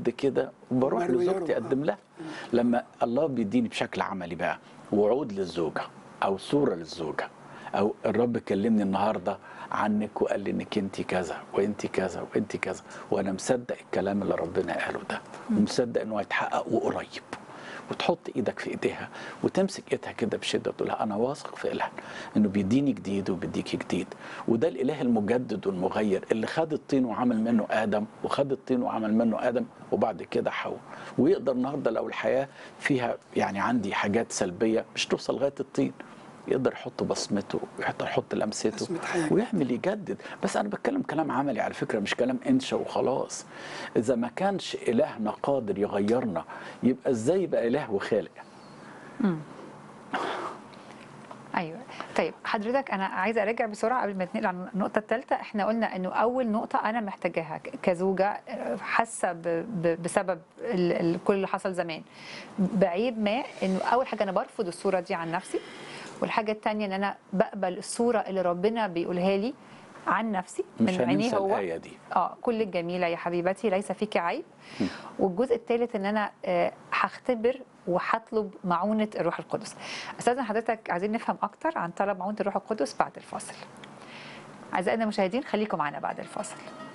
قد كده وبروح مرمي لزوجتي يرمى. اقدم لها لما الله بيديني بشكل عملي بقى وعود للزوجه او صوره للزوجه او الرب كلمني النهارده عنك وقال لي انك انت كذا وانت كذا وانت كذا وانا مصدق الكلام اللي ربنا قاله ده ومصدق انه هيتحقق وقريب وتحط ايدك في ايديها وتمسك ايدها كده بشده وتقول لها انا واثق في اله انه بيديني جديد وبيديكي جديد وده الاله المجدد والمغير اللي خد الطين وعمل منه ادم وخد الطين وعمل منه ادم وبعد كده حواء ويقدر النهارده لو الحياه فيها يعني عندي حاجات سلبيه مش توصل لغايه الطين يقدر يحط بصمته ويقدر يحط لمسته بصمة حياة. ويعمل يجدد بس انا بتكلم كلام عملي على فكره مش كلام انشا وخلاص اذا ما كانش الهنا قادر يغيرنا يبقى ازاي يبقى اله وخالق ايوه طيب حضرتك انا عايزه ارجع بسرعه قبل ما نتنقل على النقطه الثالثه احنا قلنا انه اول نقطه انا محتاجاها ك- كزوجه آه، حاسه ب- ب- بسبب ال- ال- كل اللي حصل زمان بعيب ما انه اول حاجه انا برفض الصوره دي عن نفسي والحاجه الثانيه ان انا بقبل الصوره اللي ربنا بيقولها لي عن نفسي مش من عينيه هننسى هو الايه دي اه كل الجميله يا حبيبتي ليس فيك عيب والجزء الثالث ان انا آه، هختبر وهطلب معونه الروح القدس استاذن حضرتك عايزين نفهم اكتر عن طلب معونه الروح القدس بعد الفاصل اعزائنا المشاهدين خليكم معنا بعد الفاصل